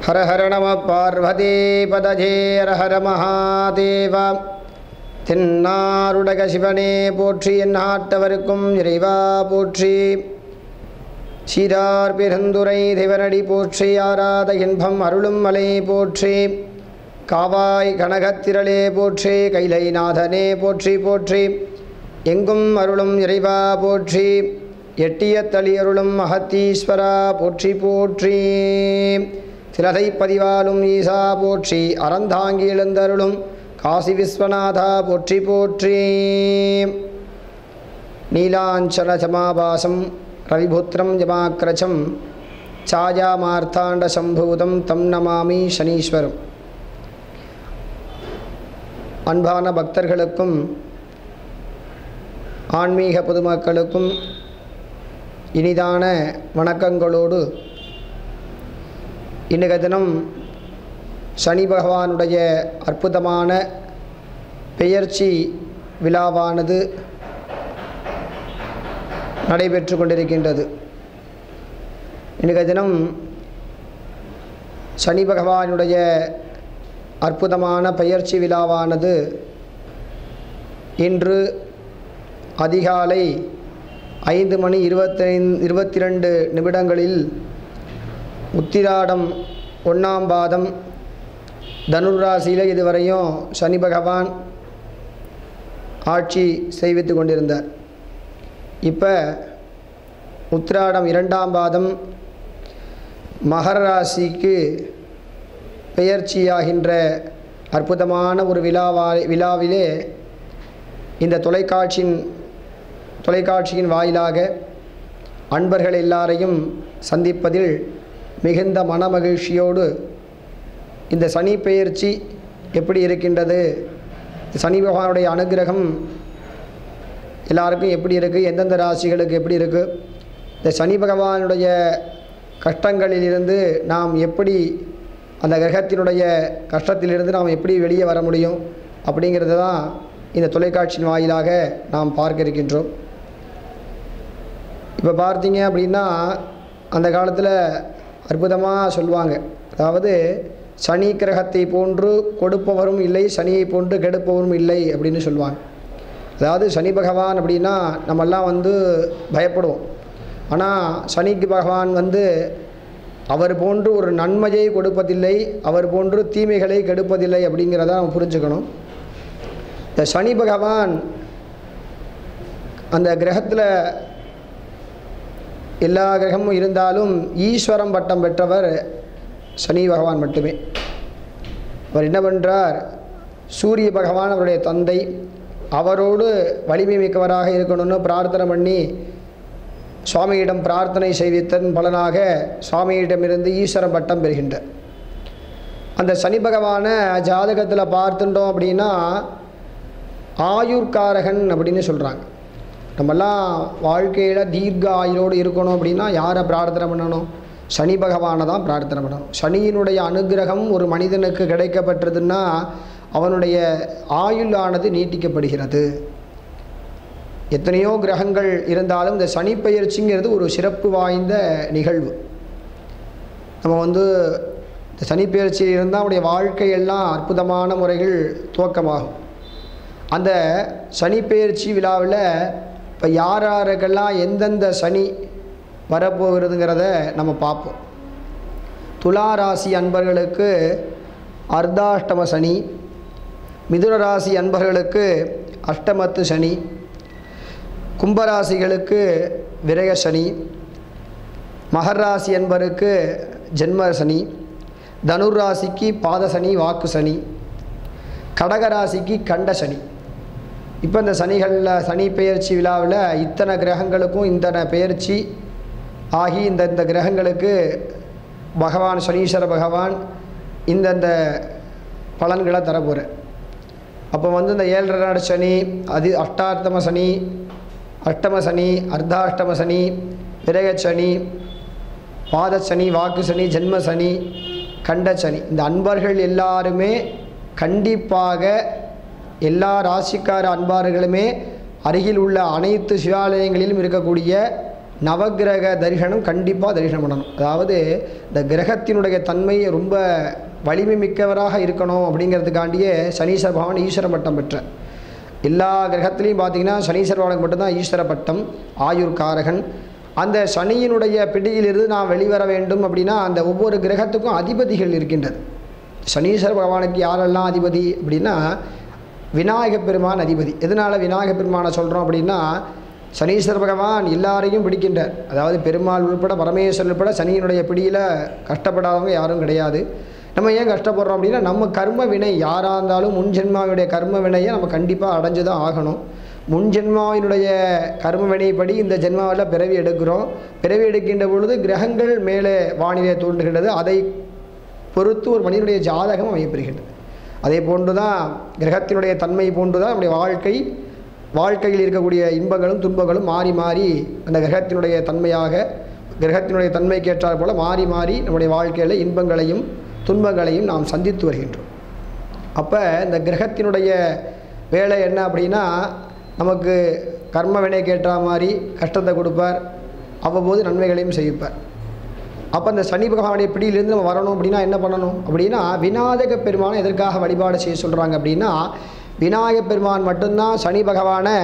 ஹர ஹர நம பார்வதி பதஜே ஹர ஹர மகாதேவ தென்னாருடக சிவனே போற்றி என் நாட்டவருக்கும் இறைவா போற்றி சீரார் பெருந்துரை தேவனடி போற்றி ஆராத இன்பம் அருளும் மலை போற்றி காவாய் கனகத்திரளே போற்றி கைலைநாதனே போற்றி போற்றி எங்கும் அருளும் இறைவா போற்றி எட்டிய தளியருளும் மகத்தீஸ்வரா போற்றி போற்றி சிலதை பதிவாலும் ஈசா போற்றி அறந்தாங்கி எழுந்தருளும் காசி விஸ்வநாதா போற்றி போற்றி நீலாஞ்சல ஜமாபாசம் ரவிபுத்திரம் ஜமாக்கிரச்சம் சாயாமார்த்தாண்ட சம்பூதம் தம் நமாமி சனீஸ்வரம் அன்பான பக்தர்களுக்கும் ஆன்மீக பொதுமக்களுக்கும் இனிதான வணக்கங்களோடு இன்றைய தினம் சனி பகவானுடைய அற்புதமான பெயர்ச்சி விழாவானது நடைபெற்று கொண்டிருக்கின்றது இன்றைய தினம் சனி பகவானுடைய அற்புதமான பெயர்ச்சி விழாவானது இன்று அதிகாலை ஐந்து மணி இருபத்தைந்து இருபத்தி ரெண்டு நிமிடங்களில் உத்திராடம் ஒன்றாம் பாதம் தனுராசியில் இதுவரையும் சனி பகவான் ஆட்சி செய்வித்து கொண்டிருந்தார் இப்போ உத்திராடம் இரண்டாம் பாதம் மகர ராசிக்கு பெயர்ச்சியாகின்ற அற்புதமான ஒரு விழாவா விழாவிலே இந்த தொலைக்காட்சியின் தொலைக்காட்சியின் வாயிலாக அன்பர்கள் எல்லாரையும் சந்திப்பதில் மிகுந்த மனமகிழ்ச்சியோடு இந்த சனி பெயர்ச்சி எப்படி இருக்கின்றது சனி பகவானுடைய அனுகிரகம் எல்லாருக்கும் எப்படி இருக்குது எந்தெந்த ராசிகளுக்கு எப்படி இருக்குது இந்த சனி பகவானுடைய கஷ்டங்களிலிருந்து நாம் எப்படி அந்த கிரகத்தினுடைய கஷ்டத்திலிருந்து நாம் எப்படி வெளியே வர முடியும் அப்படிங்கிறது தான் இந்த தொலைக்காட்சியின் வாயிலாக நாம் பார்க்க இருக்கின்றோம் இப்போ பார்த்தீங்க அப்படின்னா அந்த காலத்தில் அற்புதமாக சொல்லுவாங்க அதாவது சனி கிரகத்தை போன்று கொடுப்பவரும் இல்லை சனியை போன்று கெடுப்பவரும் இல்லை அப்படின்னு சொல்லுவாங்க அதாவது சனி பகவான் அப்படின்னா நம்மெல்லாம் வந்து பயப்படுவோம் ஆனால் சனிக்கு பகவான் வந்து அவர் போன்று ஒரு நன்மையை கொடுப்பதில்லை அவர் போன்று தீமைகளை கெடுப்பதில்லை அப்படிங்கிறத நம்ம புரிஞ்சுக்கணும் இந்த சனி பகவான் அந்த கிரகத்தில் எல்லா கிரகமும் இருந்தாலும் ஈஸ்வரம் பட்டம் பெற்றவர் சனி பகவான் மட்டுமே அவர் என்ன பண்ணுறார் சூரிய பகவான் அவருடைய தந்தை அவரோடு வலிமை மிக்கவராக இருக்கணும்னு பிரார்த்தனை பண்ணி சுவாமியிடம் பிரார்த்தனை செய்வித்தன் பலனாக சுவாமியிடமிருந்து ஈஸ்வர பட்டம் பெறுகின்றார் அந்த சனி பகவானை ஜாதகத்தில் பார்த்துட்டோம் அப்படின்னா ஆயுர்காரகன் அப்படின்னு சொல்கிறாங்க நம்மெல்லாம் வாழ்க்கையில் தீர்க்க ஆயுளோடு இருக்கணும் அப்படின்னா யாரை பிரார்த்தனை பண்ணணும் சனி பகவானை தான் பிரார்த்தனை பண்ணணும் சனியினுடைய அனுகிரகம் ஒரு மனிதனுக்கு கிடைக்கப்பட்டதுன்னா அவனுடைய ஆயுளானது நீட்டிக்கப்படுகிறது எத்தனையோ கிரகங்கள் இருந்தாலும் இந்த சனி பயிற்சிங்கிறது ஒரு சிறப்பு வாய்ந்த நிகழ்வு நம்ம வந்து இந்த சனி பயிற்சியில் இருந்தால் அவனுடைய வாழ்க்கையெல்லாம் அற்புதமான முறைகள் துவக்கமாகும் அந்த சனி பயிற்சி விழாவில் இப்போ யார் யாருக்கெல்லாம் எந்தெந்த சனி வரப்போகிறதுங்கிறத நம்ம பார்ப்போம் துலா ராசி அன்பர்களுக்கு அர்த்தாஷ்டம சனி மிதுன ராசி அன்பர்களுக்கு அஷ்டமத்து சனி கும்பராசிகளுக்கு விரய சனி மகர் ராசி என்பருக்கு ஜென்ம சனி தனுர் ராசிக்கு பாத சனி வாக்கு சனி கடக ராசிக்கு கண்ட சனி இப்போ இந்த சனிகளில் சனி பெயர்ச்சி விழாவில் இத்தனை கிரகங்களுக்கும் இத்தனை பெயர்ச்சி ஆகி இந்த இந்த கிரகங்களுக்கு பகவான் சனீஸ்வர பகவான் இந்தந்த பலன்களை தரப்போகிறார் அப்போ வந்து இந்த ஏழரை நாடு சனி அது அஷ்டார்த்தம சனி அஷ்டம சனி அர்த்தாஷ்டம சனி விரய சனி பாத சனி வாக்கு சனி ஜென்ம சனி கண்ட சனி இந்த அன்பர்கள் எல்லாருமே கண்டிப்பாக எல்லா ராசிக்கார அன்பார்களுமே அருகில் உள்ள அனைத்து சிவாலயங்களிலும் இருக்கக்கூடிய நவக்கிரக தரிசனம் கண்டிப்பாக தரிசனம் பண்ணணும் அதாவது இந்த கிரகத்தினுடைய தன்மை ரொம்ப வலிமை மிக்கவராக இருக்கணும் அப்படிங்கிறதுக்காண்டியே சனீஸ்வர பகவான் ஈஸ்வர பட்டம் பெற்ற எல்லா கிரகத்துலேயும் பார்த்தீங்கன்னா சனீஸ்வர பகவானுக்கு மட்டும்தான் ஈஸ்வர பட்டம் ஆயுர் காரகன் அந்த சனியினுடைய பிடியிலிருந்து நான் வெளிவர வேண்டும் அப்படின்னா அந்த ஒவ்வொரு கிரகத்துக்கும் அதிபதிகள் இருக்கின்றது சனீஸ்வர பகவானுக்கு யாரெல்லாம் அதிபதி அப்படின்னா விநாயகப் பெருமான் அதிபதி எதனால் விநாயகப் பெருமானை சொல்கிறோம் அப்படின்னா சனீஸ்வர பகவான் எல்லாரையும் பிடிக்கின்றார் அதாவது பெருமாள் உள்பட பரமேஸ்வரர் உள்பட சனியினுடைய பிடியில் கஷ்டப்படாதவங்க யாரும் கிடையாது நம்ம ஏன் கஷ்டப்படுறோம் அப்படின்னா நம்ம கர்ம வினை யாராக இருந்தாலும் முன் ஜென்மாவினுடைய கர்ம வினையை நம்ம கண்டிப்பாக அடைஞ்சு தான் ஆகணும் முன் ஜென்மாவினுடைய கர்ம வினைப்படி இந்த ஜென்மாவில் பிறவி எடுக்கிறோம் பிறவி எடுக்கின்ற பொழுது கிரகங்கள் மேலே வானிலை தோன்றுகின்றது அதை பொறுத்து ஒரு மனிதனுடைய ஜாதகம் அமையப்பெறுகின்றது அதே போன்று தான் கிரகத்தினுடைய தன்மை போன்று தான் நம்முடைய வாழ்க்கை வாழ்க்கையில் இருக்கக்கூடிய இன்பங்களும் துன்பங்களும் மாறி மாறி அந்த கிரகத்தினுடைய தன்மையாக கிரகத்தினுடைய தன்மைக்கு ஏற்றாற் போல மாறி மாறி நம்முடைய வாழ்க்கையில் இன்பங்களையும் துன்பங்களையும் நாம் சந்தித்து வருகின்றோம் அப்போ இந்த கிரகத்தினுடைய வேலை என்ன அப்படின்னா நமக்கு கர்ம வினைக்கு ஏற்ற மாதிரி கஷ்டத்தை கொடுப்பார் அவ்வப்போது நன்மைகளையும் செய்விப்பார் அப்போ அந்த சனி பகவானுடைய பிடியிலிருந்து நம்ம வரணும் அப்படின்னா என்ன பண்ணணும் அப்படின்னா விநாயக பெருமானை எதற்காக வழிபாடு செய்ய சொல்கிறாங்க அப்படின்னா விநாயக பெருமான் மட்டும்தான் சனி பகவானை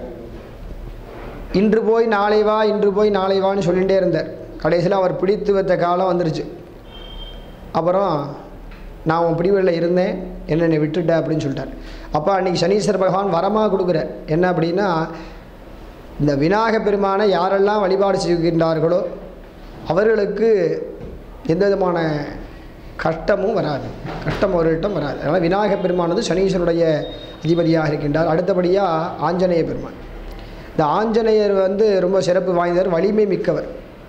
இன்று போய் நாளை வா இன்று போய் நாளை வான்னு சொல்லிகிட்டே இருந்தார் கடைசியில் அவர் பிடித்து வைத்த காலம் வந்துருச்சு அப்புறம் நான் உன் பிடிவில் இருந்தேன் என்னை விட்டுட்ட அப்படின்னு சொல்லிட்டார் அப்போ அன்றைக்கி சனீஸ்வர பகவான் வரமாக கொடுக்குறார் என்ன அப்படின்னா இந்த விநாயக பெருமானை யாரெல்லாம் வழிபாடு செய்கின்றார்களோ அவர்களுக்கு எந்த விதமான கஷ்டமும் வராது கஷ்டம் அவர்களிடம் வராது அதனால் விநாயக பெருமான் வந்து சனீஸ்வருடைய அதிபதியாக இருக்கின்றார் அடுத்தபடியாக ஆஞ்சநேய பெருமான் இந்த ஆஞ்சநேயர் வந்து ரொம்ப சிறப்பு வாய்ந்தவர் வலிமை மிக்கவர்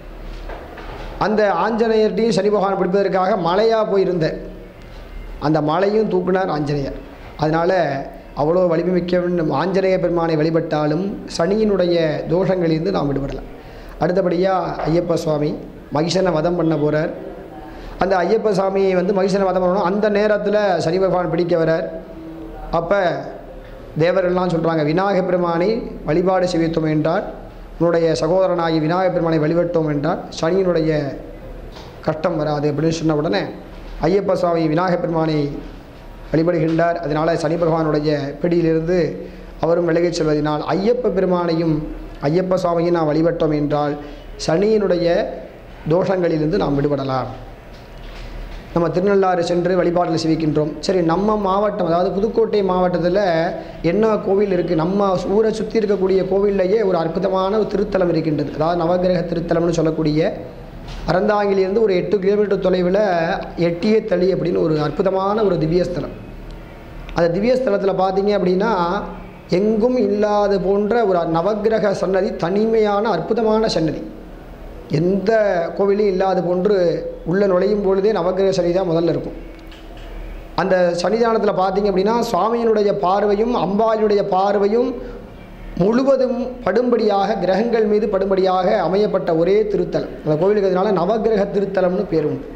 அந்த ஆஞ்சநேயர்டையும் சனி பகவான் பிடிப்பதற்காக மலையாக போயிருந்தார் அந்த மலையும் தூக்குனார் ஆஞ்சநேயர் அதனால் அவ்வளோ வலிமை மிக்க ஆஞ்சநேய பெருமானை வழிபட்டாலும் சனியினுடைய தோஷங்களிலிருந்து நாம் விடுபடலாம் அடுத்தபடியாக ஐயப்ப சுவாமி மகிஷனை வதம் பண்ண போகிறார் அந்த ஐயப்ப சாமியை வந்து மகிஷனை வதம் பண்ணணும் அந்த நேரத்தில் சனி பகவான் பிடிக்க வரார் அப்போ தேவர்கள்லாம் சொல்கிறாங்க விநாயக பெருமானை வழிபாடு செய்வித்தோம் என்றால் உன்னுடைய சகோதரனாகி விநாயக பெருமானை வழிபட்டோம் என்றால் சனியினுடைய கஷ்டம் வராது அப்படின்னு சொன்ன உடனே ஐயப்ப சுவாமி விநாயக பெருமானை வழிபடுகின்றார் அதனால் சனி பகவானுடைய பிடியிலிருந்து அவரும் விலகிச் செல்வதனால் ஐயப்ப பெருமானையும் ஐயப்ப சுவாமியும் நாம் வழிபட்டோம் என்றால் சனியினுடைய தோஷங்களிலிருந்து நாம் விடுபடலாம் நம்ம திருநள்ளாறு சென்று வழிபாட்டில் சிவிக்கின்றோம் சரி நம்ம மாவட்டம் அதாவது புதுக்கோட்டை மாவட்டத்தில் என்ன கோவில் இருக்குது நம்ம ஊரை சுற்றி இருக்கக்கூடிய கோவில்லையே ஒரு அற்புதமான ஒரு திருத்தலம் இருக்கின்றது அதாவது நவகிரக திருத்தலம்னு சொல்லக்கூடிய அறந்தாங்கிலிருந்து ஒரு எட்டு கிலோமீட்டர் தொலைவில் எட்டிய தளி அப்படின்னு ஒரு அற்புதமான ஒரு திவ்யஸ்தலம் அந்த திவ்யஸ்தலத்தில் பார்த்தீங்க அப்படின்னா எங்கும் இல்லாத போன்ற ஒரு நவகிரக சன்னதி தனிமையான அற்புதமான சன்னதி எந்த கோவிலையும் இல்லாத போன்று உள்ளே நுழையும் பொழுதே நவகிரக சனி தான் முதல்ல இருக்கும் அந்த சன்னிதானத்தில் பார்த்தீங்க அப்படின்னா சுவாமியினுடைய பார்வையும் அம்பாளினுடைய பார்வையும் முழுவதும் படும்படியாக கிரகங்கள் மீது படும்படியாக அமையப்பட்ட ஒரே திருத்தலம் அந்த கோவிலுக்கு அதனால நவகிரக திருத்தலம்னு பேர் உண்டு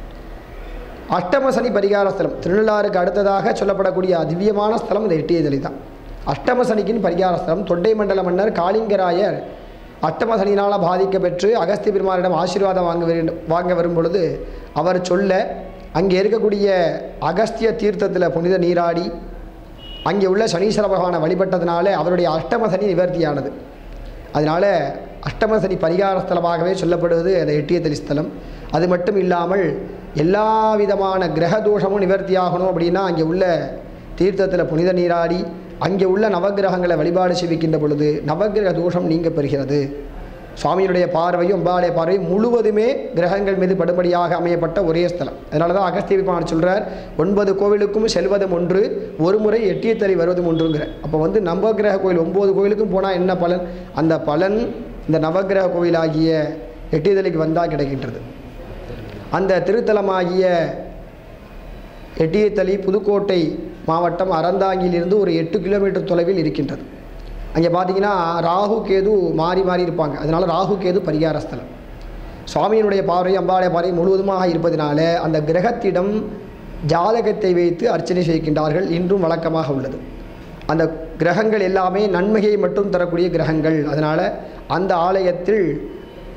அஷ்டம சனி பரிகார ஸ்தலம் திருநள்ளாறுக்கு அடுத்ததாக சொல்லப்படக்கூடிய திவ்யமான ஸ்தலம் இந்த எட்டியதலி தான் அஷ்டம சனிக்கின் பரிகார ஸ்தலம் தொண்டை மண்டல மன்னர் காளிங்கராயர் அஷ்டம சனியினால் பாதிக்க பெற்று அகஸ்திய பெருமானிடம் ஆசீர்வாதம் வாங்க வேண்டும் வாங்க வரும் பொழுது அவர் சொல்ல அங்கே இருக்கக்கூடிய அகஸ்திய தீர்த்தத்தில் புனித நீராடி அங்கே உள்ள சனீஸ்வர பகவானை வழிபட்டதுனால அவருடைய அஷ்டம சனி நிவர்த்தியானது அதனால் அஷ்டம சனி பரிகார ஸ்தலமாகவே சொல்லப்படுவது அந்த எட்டியத்தலி ஸ்தலம் அது மட்டும் இல்லாமல் எல்லா விதமான கிரக தோஷமும் நிவர்த்தியாகணும் அப்படின்னா அங்கே உள்ள தீர்த்தத்தில் புனித நீராடி அங்கே உள்ள நவகிரகங்களை வழிபாடு செய்விக்கின்ற பொழுது நவகிரக தோஷம் நீங்க பெறுகிறது சுவாமியினுடைய பார்வையும் அம்பாளுடைய பார்வையும் முழுவதுமே கிரகங்கள் மீது படுபடியாக அமையப்பட்ட ஒரே ஸ்தலம் அதனால தான் அகஸ்திய பெருமான் சொல்கிறார் ஒன்பது கோவிலுக்கும் செல்வதும் ஒன்று ஒரு முறை எட்டியத்தறி வருவதும் ஒன்றுங்கிற அப்போ வந்து நவகிரக கோவில் ஒம்பது கோவிலுக்கும் போனால் என்ன பலன் அந்த பலன் இந்த நவகிரக கோவிலாகிய எட்டியதலைக்கு வந்தால் கிடைக்கின்றது அந்த திருத்தலமாகிய எட்டியத்தளி புதுக்கோட்டை மாவட்டம் அறந்தாங்கியிலிருந்து ஒரு எட்டு கிலோமீட்டர் தொலைவில் இருக்கின்றது அங்கே பார்த்தீங்கன்னா ராகு கேது மாறி மாறி இருப்பாங்க அதனால் ராகு கேது பரிகார ஸ்தலம் சுவாமியினுடைய பார்வை அம்பாளுடைய பார்வை முழுவதுமாக இருப்பதினால அந்த கிரகத்திடம் ஜாதகத்தை வைத்து அர்ச்சனை செய்கின்றார்கள் இன்றும் வழக்கமாக உள்ளது அந்த கிரகங்கள் எல்லாமே நன்மையை மட்டும் தரக்கூடிய கிரகங்கள் அதனால் அந்த ஆலயத்தில்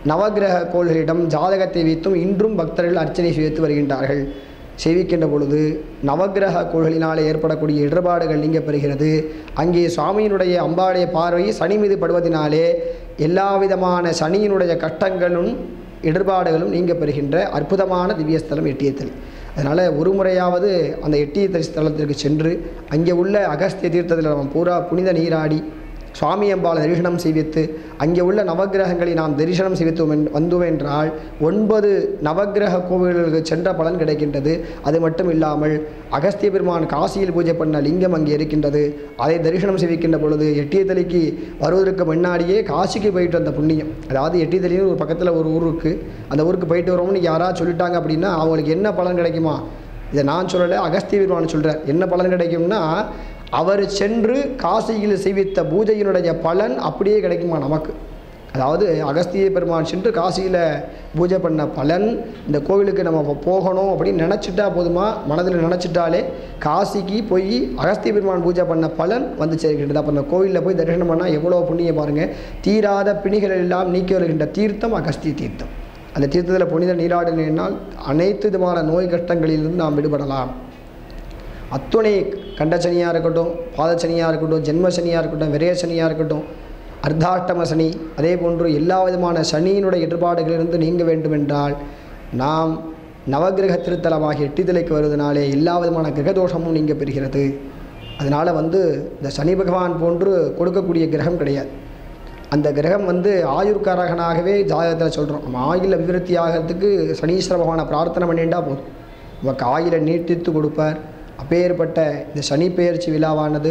நவக்கிரக கோள்களிடம் ஜாதகத்தை வைத்தும் இன்றும் பக்தர்கள் அர்ச்சனை செய்து வருகின்றார்கள் செய்விக்கின்ற பொழுது நவக்கிரக கோள்களினால் ஏற்படக்கூடிய இடர்பாடுகள் நீங்க பெறுகிறது அங்கே சுவாமியினுடைய அம்பாடைய பார்வை சனி மீது படுவதினாலே எல்லா விதமான சனியினுடைய கஷ்டங்களும் இடர்பாடுகளும் நீங்க பெறுகின்ற அற்புதமான திவ்யஸ்தலம் எட்டியத்தலி அதனால் ஒரு முறையாவது அந்த எட்டியத்தலி ஸ்தலத்திற்கு சென்று அங்கே உள்ள அகஸ்திய தீர்த்தத்தில் நம்ம பூரா புனித நீராடி சுவாமி அம்பாளை தரிசனம் செய்வித்து அங்கே உள்ள நவக்கிரகங்களை நாம் தரிசனம் செய்வித்தோம் என் வந்தோம் என்றால் ஒன்பது நவக்கிரக கோவில்களுக்கு சென்ற பலன் கிடைக்கின்றது அது மட்டும் இல்லாமல் அகஸ்திய பெருமான் காசியில் பூஜை பண்ண லிங்கம் அங்கே இருக்கின்றது அதை தரிசனம் செய்விக்கின்ற பொழுது எட்டியத்தலிக்கு வருவதற்கு முன்னாடியே காசிக்கு போயிட்டு வந்த புண்ணியம் அதாவது எட்டியத்தலின்னு ஒரு பக்கத்தில் ஒரு ஊர் இருக்குது அந்த ஊருக்கு போயிட்டு வரோம்னு யாராவது சொல்லிட்டாங்க அப்படின்னா அவங்களுக்கு என்ன பலன் கிடைக்குமா இதை நான் சொல்லலை அகஸ்திய பெருமான் சொல்கிறார் என்ன பலன் கிடைக்கும்னா அவர் சென்று காசியில் செய்வித்த பூஜையினுடைய பலன் அப்படியே கிடைக்குமா நமக்கு அதாவது அகஸ்திய பெருமான் சென்று காசியில் பூஜை பண்ண பலன் இந்த கோவிலுக்கு நம்ம போ- போகணும் அப்படின்னு நினச்சிட்டா போதுமா மனதில் நினச்சிட்டாலே காசிக்கு போய் அகஸ்திய பெருமான் பூஜை பண்ண பலன் வந்து சேர்க்கின்றது அப்போ அந்த கோவிலில் போய் தரிசனம் பண்ணால் எவ்வளோ புண்ணியம் பாருங்கள் தீராத பிணிகள் எல்லாம் நீக்கி வருகின்ற தீர்த்தம் அகஸ்திய தீர்த்தம் அந்த தீர்த்தத்தில் புனித நீராடினால் அனைத்து விதமான நோய் கஷ்டங்களிலிருந்து நாம் விடுபடலாம் அத்துணை கண்டசனியாக இருக்கட்டும் பாதச்சனியாக இருக்கட்டும் ஜென்மசனியாக இருக்கட்டும் விரயசனியாக இருக்கட்டும் அர்த்தாஷ்டம சனி அதே போன்று எல்லா விதமான சனியினுடைய இடர்பாடுகளிலிருந்து நீங்க வேண்டுமென்றால் நாம் நவகிரக திருத்தலமாகிய எட்டிதலைக்கு வருவதனாலே எல்லா விதமான கிரகதோஷமும் நீங்க பெறுகிறது அதனால் வந்து இந்த சனி பகவான் போன்று கொடுக்கக்கூடிய கிரகம் கிடையாது அந்த கிரகம் வந்து ஆயுர்காரகனாகவே ஜாதகத்தில் சொல்கிறோம் நம்ம ஆயுள விவருத்தி ஆகிறதுக்கு சனீஸ்வர பகவானை பிரார்த்தனை பண்ணிட்டா போதும் நமக்கு ஆயுளை நீட்டித்து கொடுப்பார் அப்பேற்பட்ட இந்த சனி பெயர்ச்சி விழாவானது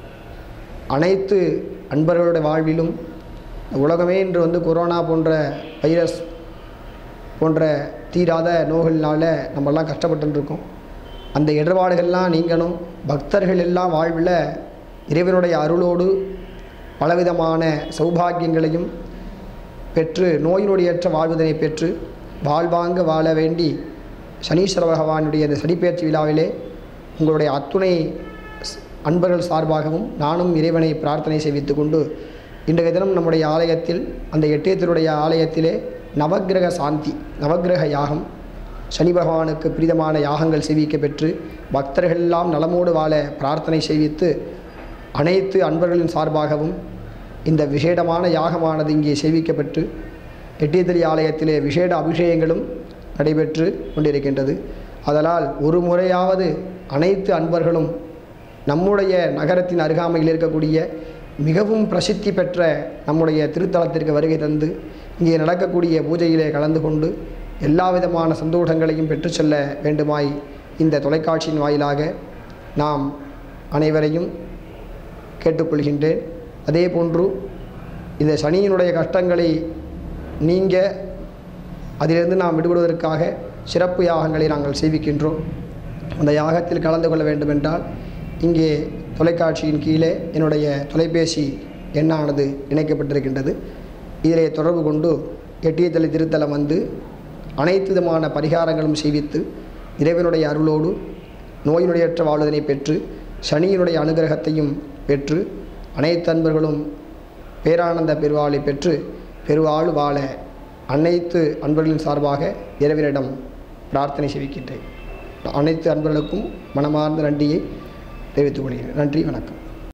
அனைத்து அன்பர்களுடைய வாழ்விலும் இந்த உலகமே இன்று வந்து கொரோனா போன்ற வைரஸ் போன்ற தீராத நோய்கள்னால நம்மெல்லாம் கஷ்டப்பட்டு இருக்கோம் அந்த இடர்பாடுகள்லாம் நீங்கணும் பக்தர்கள் எல்லாம் வாழ்வில் இறைவனுடைய அருளோடு பலவிதமான சௌபாகியங்களையும் பெற்று நோயினுடையற்ற வாழ்வதனை பெற்று வாழ்வாங்க வாழ வேண்டி சனீஸ்வர பகவானுடைய இந்த சனிப்பெயர்ச்சி விழாவிலே உங்களுடைய அத்துணை ஸ்- அன்பர்கள் சார்பாகவும் நானும் இறைவனை பிரார்த்தனை செய்வித்துக் கொண்டு இன்றைய தினம் நம்முடைய ஆலயத்தில் அந்த எட்டியத்தினுடைய ஆலயத்திலே நவக்கிரக சாந்தி நவக்கிரக யாகம் சனி பகவானுக்கு பிரீதமான யாகங்கள் செய்விக்க பெற்று பக்தர்கள் எல்லாம் நலமோடு வாழ பிரார்த்தனை செய்வித்து அனைத்து அன்பர்களின் சார்பாகவும் இந்த விசேடமான யாகமானது இங்கே செய்விக்கப்பட்டு எட்டியத்தலி ஆலயத்திலே விசேட அபிஷேகங்களும் நடைபெற்று கொண்டிருக்கின்றது அதனால் ஒரு முறையாவது அனைத்து அன்பர்களும் நம்முடைய நகரத்தின் அருகாமையில் இருக்கக்கூடிய மிகவும் பிரசித்தி பெற்ற நம்முடைய திருத்தலத்திற்கு வருகை தந்து இங்கே நடக்கக்கூடிய பூஜையிலே கலந்து கொண்டு எல்லா விதமான சந்தோஷங்களையும் பெற்று செல்ல வேண்டுமாய் இந்த தொலைக்காட்சியின் வாயிலாக நாம் அனைவரையும் கேட்டுக்கொள்கின்றேன் அதே போன்று இந்த சனியினுடைய கஷ்டங்களை நீங்க அதிலிருந்து நாம் விடுபடுவதற்காக சிறப்பு யாகங்களை நாங்கள் செய்விக்கின்றோம் அந்த யாகத்தில் கலந்து கொள்ள வேண்டுமென்றால் இங்கே தொலைக்காட்சியின் கீழே என்னுடைய தொலைபேசி எண்ணானது இணைக்கப்பட்டிருக்கின்றது இதிலே தொடர்பு கொண்டு எட்டியத்தலை திருத்தலம் வந்து அனைத்து விதமான பரிகாரங்களும் செய்வித்து இறைவனுடைய அருளோடு நோயினுடையற்ற வாழ்வதனை பெற்று சனியினுடைய அனுகிரகத்தையும் பெற்று அனைத்து அன்பர்களும் பேரானந்த பெருவாளை பெற்று பெருவாழ் வாழ அனைத்து அன்பர்களின் சார்பாக இறைவனிடம் பிரார்த்தனை செய்விக்கின்றேன் அனைத்து அன்பர்களுக்கும் மனமார்ந்த நன்றியை தெரிவித்துக் கொள்கிறேன் நன்றி வணக்கம்